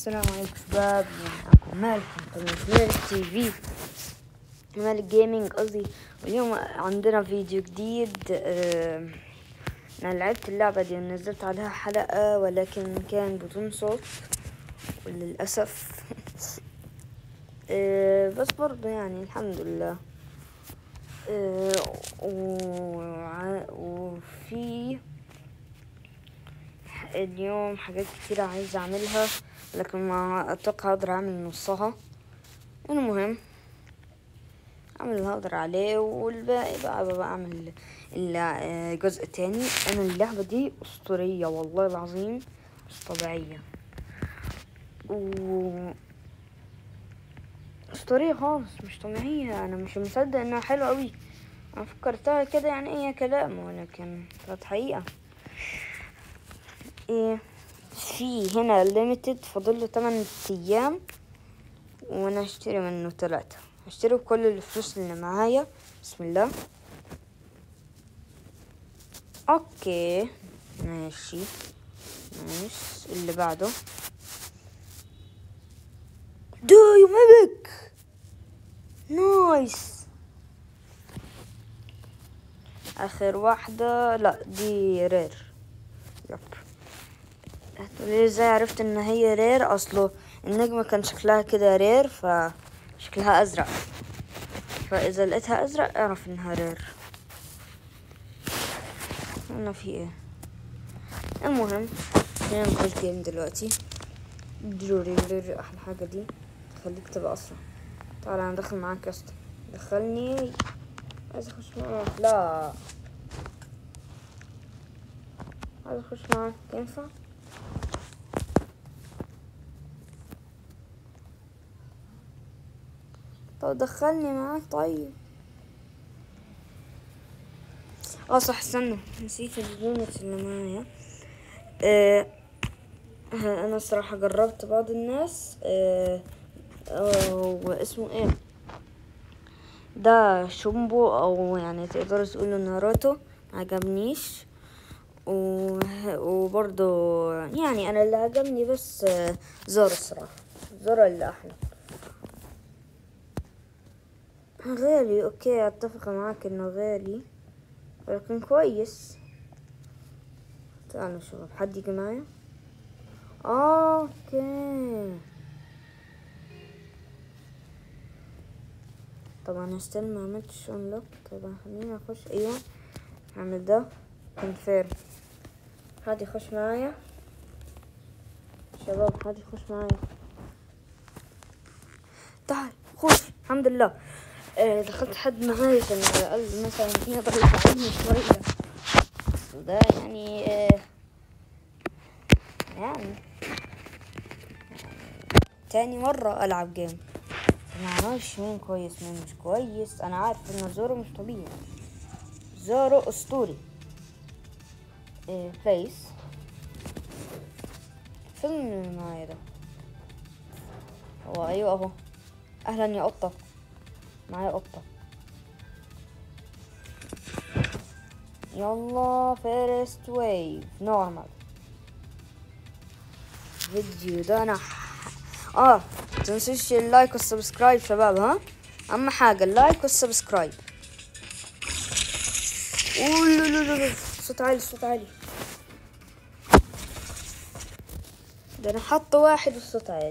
السلام عليكم شباب معكم مالك من قناة مالك تي في مالك جيمنج قصدي واليوم عندنا فيديو جديد آه، انا لعبت اللعبة دي ونزلت عليها حلقة ولكن كان بدون صوت وللأسف آه، بس برضه يعني الحمد لله آه، وع- وفي اليوم حاجات كتيرة عايزة أعملها لكن ما أتوقع أقدر أعمل نصها المهم أعمل اللي هقدر عليه والباقي بقى بقى أعمل الجزء التاني أنا اللعبة دي أسطورية والله العظيم مش طبيعية و أسطورية خالص مش طبيعية أنا مش مصدق إنها حلوة أوي أنا فكرتها كده يعني أي كلام ولكن كانت حقيقة ايه في هنا ليميتد فاضل له 8 ايام وانا هشتري منه ثلاثة هشتري بكل الفلوس اللي معايا بسم الله اوكي ماشي ماشي اللي بعده دايو ميبك نايس اخر واحدة لا دي رير يب هتقولي ازاي عرفت ان هي رير اصله النجمة كان شكلها كده رير فشكلها ازرق فاذا لقيتها ازرق اعرف انها رير انا في ايه المهم خلينا نخش جيم دلوقتي ضروري ضروري احلى حاجة دي تخليك تبقى اسرع تعالى انا داخل معاك يا اسطى دخلني عايز اخش معاك لا عايز اخش معاك ينفع طب دخلني معاك طيب اه صح استنى نسيت اليونت اللي معايا آه ها، انا الصراحة جربت بعض الناس آه آه، واسمه ايه ده شومبو او يعني تقدروا تقولوا ناروتو عجبنيش و... وبرضه يعني انا اللي عجبني بس آه، زورو الصراحة زورو اللي احلى غالي اوكي اتفق معاك انه غالي ولكن كويس تعالوا شباب حد يجي معايا اوكي طبعا ستيل ما عملتش انلوك طبعا خليني اخش ايوه اعمل ده كونفيرم حد يخش معايا شباب حد يخش معايا تعال خش الحمد لله آه دخلت حد معايا عشان على الاقل مثلا يقدر يساعدني شويه وده يعني آه يعني تاني مرة ألعب جيم ما اعرفش مين كويس مين مش كويس أنا عارف إن زورو مش طبيعي زورو أسطوري إيه بليس فيلم اللي معايا ده هو أيوة أهو أهلا يا قطة معايا قطة يلا فيرست ويف نورمال فيديو ده انا ح- اه تنسوش اللايك والسبسكرايب شباب ها اهم حاجة اللايك والسبسكرايب أولولولولو. صوت عالي صوت عالي ده انا حاطه واحد والصوت عالي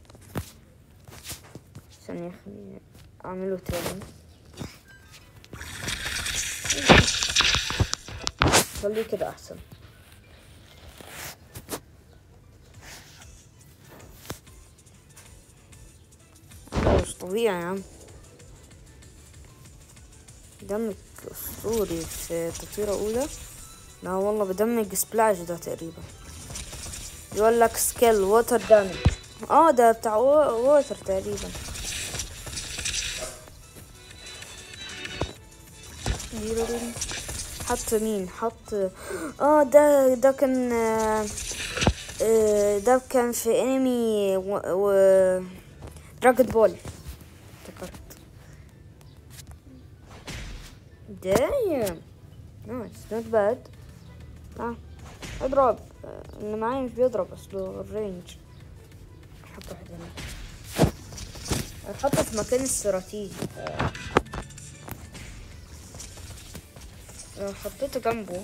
ثانية خليني اعمله تاني خليه كده احسن لا، مش طبيعي يا عم دمج اسطوري في تطويرة اولى لا والله بدمج سبلاش ده تقريبا يقول لك سكيل ووتر دامج اه ده بتاع ووتر تقريبا ديرورين. حط مين حط اه ده ده كان آه، آه، ده كان في انمي و, و... دراجون بول افتكرت دايم نايس نوت باد اه اضرب آه، اللي معايا مش بيضرب اصله الرينج نحط واحد هنا نحطه في مكان استراتيجي لو حطيته جنبه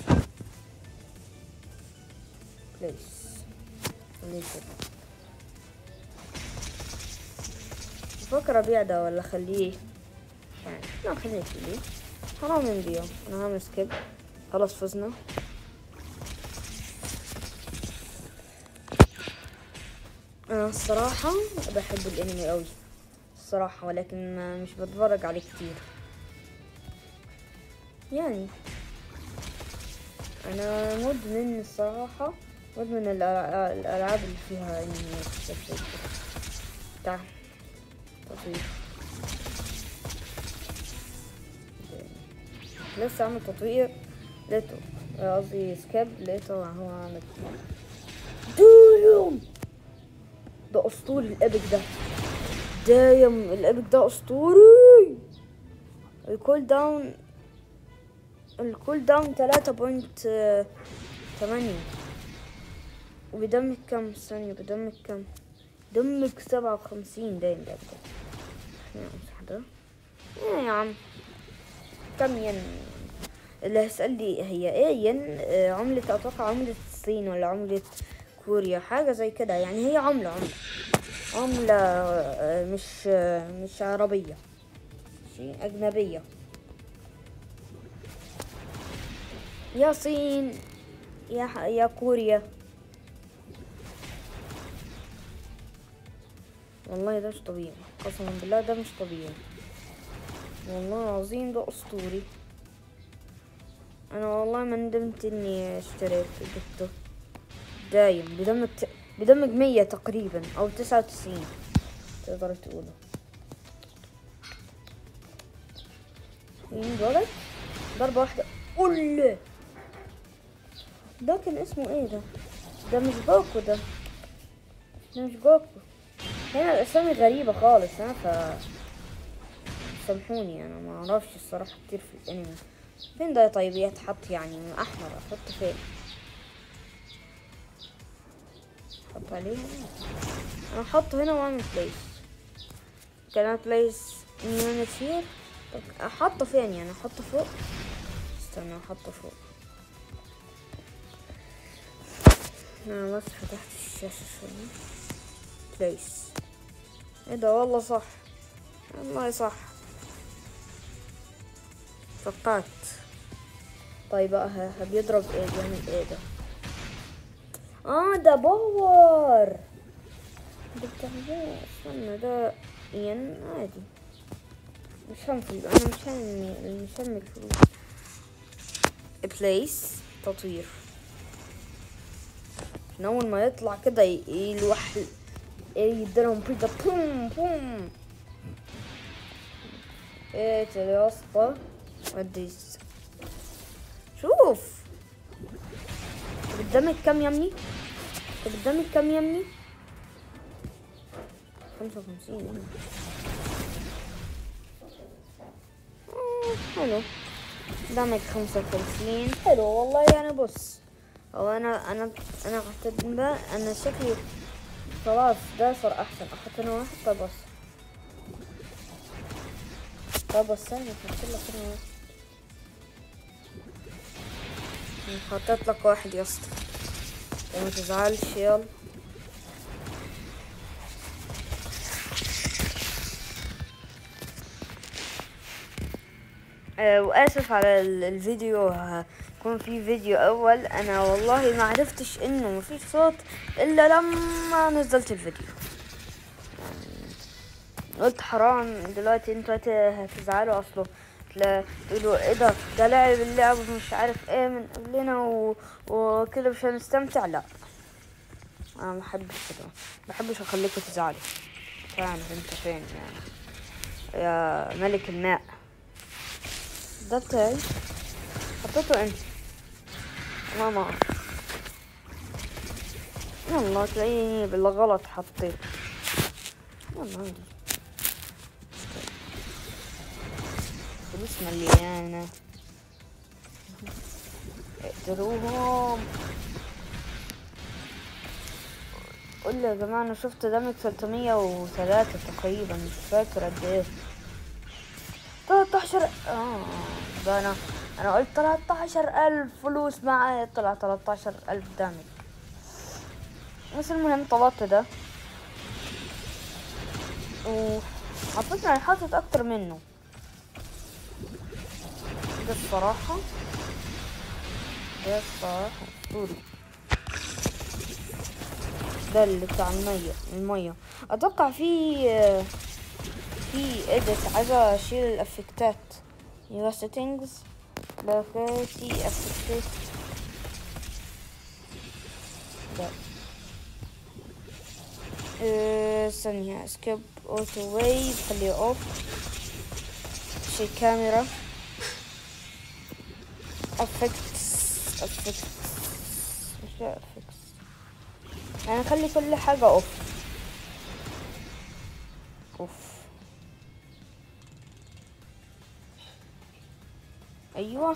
بليس خليه كده بفكر ابيع ده ولا اخليه يعني لا خليه خليه حرام نبيعه انا هعمل سكيب خلاص فزنا انا الصراحة بحب الانمي قوي الصراحة ولكن ما- مش بتفرج عليه كتير يعني انا مدمن الصراحة مدمن الألع- الالعاب اللي فيها انمي وحاجات زي كده تعال تطوير لسه عامل تطوير لقيته قصدي سكيب لقيته هو عامل دايم ده اسطوري الابك ده دايم الابك ده اسطوري الكول داون الكول داون تلاتة بوينت تمانية وبيدمج كم ثانية بيدمج كم دمج سبعة وخمسين دايم ده بجد احنا امسح ده ايه يا عم كم ين اللي هيسأل لي هي ايه ين آه، عملة اتوقع عملة الصين ولا عملة كوريا حاجة زي كده يعني هي عملة عملة عملة آه، مش آه، مش عربية شيء أجنبية يا صين يا ح- يا كوريا والله ده مش طبيعي قسما بالله ده مش طبيعي والله العظيم ده اسطوري انا والله ما ندمت اني اشتريت جبته دايم بدمج بدمج مية تقريبا او تسعة وتسعين تقدر تقوله مين دولت ضربة واحدة قول ده كان اسمه ايه ده ده مش جوكو ده ده مش جوكو هنا الاسامي غريبة خالص ها ف سامحوني انا ما اعرفش الصراحة كتير في الانمي فين ده طيب يتحط يعني احمر احط فين احط عليه انا احطه هنا واعمل بليس كان بليس يونت هير طب احطه فين يعني احطه فوق استنى احطه فوق انا بس فتحت الشاشة شوية بليس ايه ده والله صح والله صح فكرت طيب بقى ه- ه- بيضرب ايه بيعمل ايه ده اه ده باور ده بتاع ده استنى ده ين عادي مش هم فلوس انا مش هم مش هم الفلوس بليس تطوير عشان اول ما يطلع كده ي- يلوح يديلهم بيضة بوم بوم ايه ده يا اسطى وديس شوف طب قدامك كام يا ابني طب قدامك كام يا ابني خمسة وخمسين حلو قدامك خمسة وخمسين حلو والله يعني بص هو انا انا انا اعتقد ده انا شكلي خلاص ده صار احسن احط هنا واحد طب بص طب استنى احط لك هنا واحد حطيت لك واحد يا اسطى وما تزعلش يلا آه، واسف على ال- الفيديو هيكون في فيديو اول انا والله ما عرفتش انه مفيش صوت الا لما نزلت الفيديو يعني قلت حرام دلوقتي انتوا هت- هتزعلوا اصله تلا- تقولوا ايه ده ده لعب اللعب مش عارف ايه من قبلنا و... وكده مش هنستمتع لا انا ما بحبش كده ما بحبش اخليكم تزعلوا تعرف انت فين يعني يا ملك الماء ده بتاعي حطيته انت ماما يلا تلاقيني بالغلط حطيت يلا عادي فلوس مليانة اقتلوهم قول لي يا جماعة أنا شفت دمج 303 تقريبا مش فاكر قد إيه 13 آه ده أنا أنا قلت 13 ألف فلوس معايا طلع 13 ألف دمج بس المهم طلبت ده وحطيت يعني حاطط أكتر منه ده الصراحة ده الصراحة أسطوري ده اللي بتاع المية المية اتوقع في في اديت عايز اشيل الافكتات يو settings لوكيتي افكتات ده اه، ثانية سكيب اوتو واي خليه اوف شي كاميرا افكتس افكتس مش افكتس يعني خلي كل حاجة اوف اوف ايوه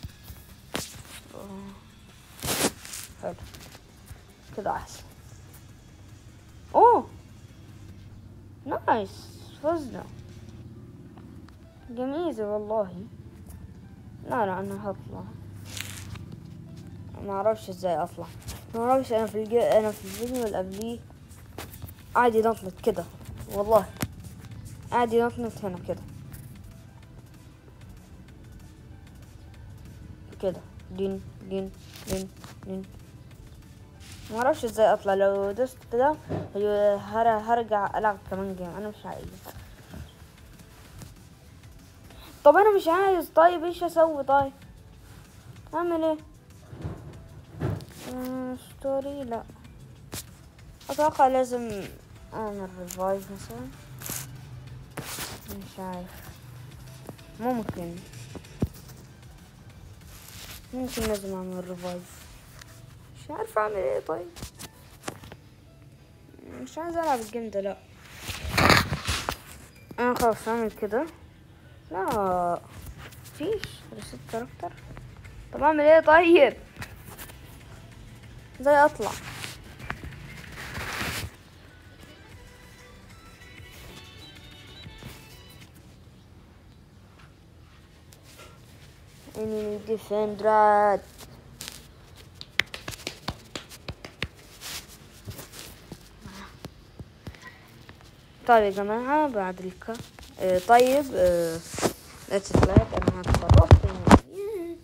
آه. حلو كده احسن اوه نايس فزنا جميلة والله لا لا انا هطلع ما اعرفش ازاي اطلع ما اعرفش انا في الج... انا في الفيديو اللي قبليه قاعد ينطنط كده والله قاعد ينطنط هنا كده كده دين دين دين دين ما اعرفش ازاي اطلع لو دوست كده هي- هر- هرجع العب كمان جيم انا مش عايز طب انا مش عايز طيب ايش اسوي طيب اعمل ايه آه، ستوري لا اتوقع لازم اعمل ريفايف مثلا مش عارف ممكن ممكن لازم اعمل ريفايف مش عارف اعمل ايه طيب مش عايز العب الجيم ده لا انا خلاص اعمل كده لا فيش ريست كاركتر طب اعمل ايه طيب ازاي اطلع enemy defender طيب يا جماعة بعد الك آه طيب آه let's play انا هتصرف يعني.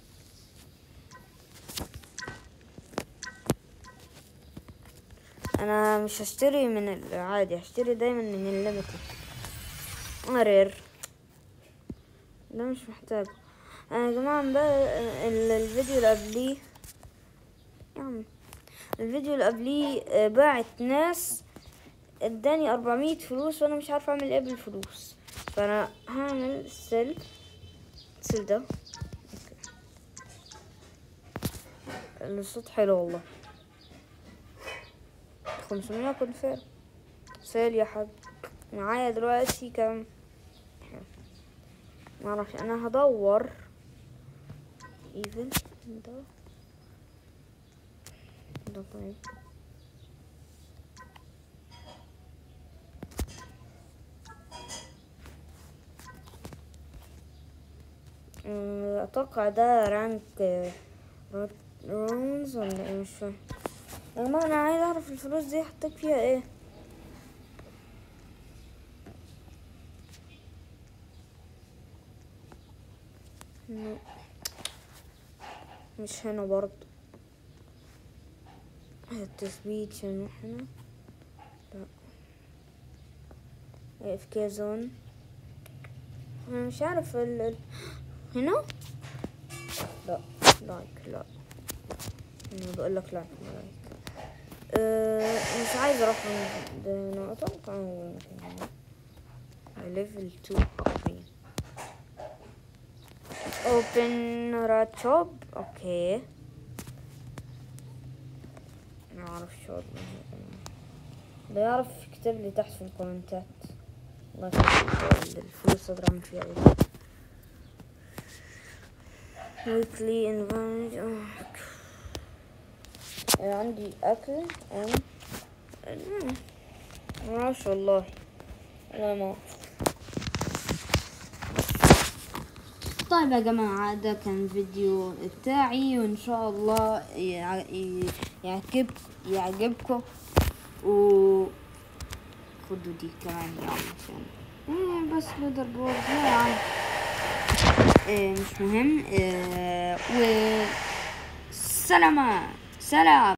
انا مش هشتري من العادي هشتري دايما من الليمتد رير ده مش محتاج انا يا جماعه بقى ال- الفيديو اللي قبليه يا عم الفيديو اللي قبليه آه، باعت ناس اداني 400 فلوس وانا مش عارفه اعمل ايه بالفلوس فانا هعمل سيل سيل ده الصوت حلو والله 500 كونفيرم سيل يا حاج معايا دلوقتي كام معرفش انا هدور ايفن ده ده طيب أمم، اتوقع ده رانك آه، رو- رونز ولا ايه مش فاهم يا جماعة انا عايز اعرف الفلوس دي هحتاج فيها ايه لا. مش هنا برضه التثبيت شنو هنا لا اف كي زون انا مش عارف ال... ال... هنا لا لايك لا انا بقول لك لايك لايك أه مش عايز اروح عند هنا اتوقع هو ليفل 2 حرفيا اوبن راد شوب اوكي ما اعرف شو اللي يعرف يكتب لي تحت في الكومنتات الله يخليك الفلوس اقدر اعمل فيها ايه weekly environment عندي اكل ام ما اعرفش والله والله ما أعرف. طيب يا جماعة ده كان فيديو بتاعي وإن شاء الله يع- ي- يعجب يعجبكم و خدوا دي كمان يعني عشان إيه بس ليدر بورد لا يا عم إيه مش مهم إيه و سلامة سلام